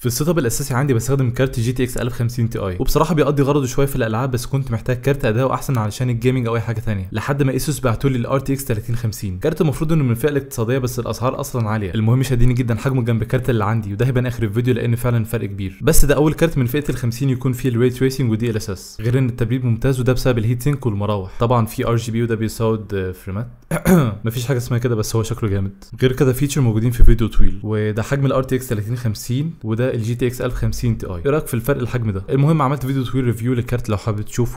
في السيت اب الاساسي عندي بستخدم كارت جي تي اكس 1050 تي اي وبصراحه بيقضي غرضه شويه في الالعاب بس كنت محتاج كارت اداؤه احسن علشان الجيمنج او اي حاجه ثانيه لحد ما ايسوس بعتوا لي الار تي اكس 3050 كارت المفروض انه من الفئه الاقتصاديه بس الاسعار اصلا عاليه المهم شاديني جدا حجمه جنب الكارت اللي عندي وده هيبان اخر الفيديو لان فعلا فرق كبير بس ده اول كارت من فئه ال 50 يكون فيه الري تريسنج ودي ال اس اس غير ان التبريد ممتاز وده بسبب الهيت سينك والمراوح طبعا في ار جي بي وده بيساود فريمات مفيش حاجه اسمها كده بس هو شكله جامد غير كده فيتشر موجودين في فيديو طويل وده حجم الار تي اكس 3050 وده الجي تي اكس 1050 تي اي ايه رايك في الفرق الحجم ده المهم عملت فيديو طويل ريفيو للكارت لو حابب تشوفه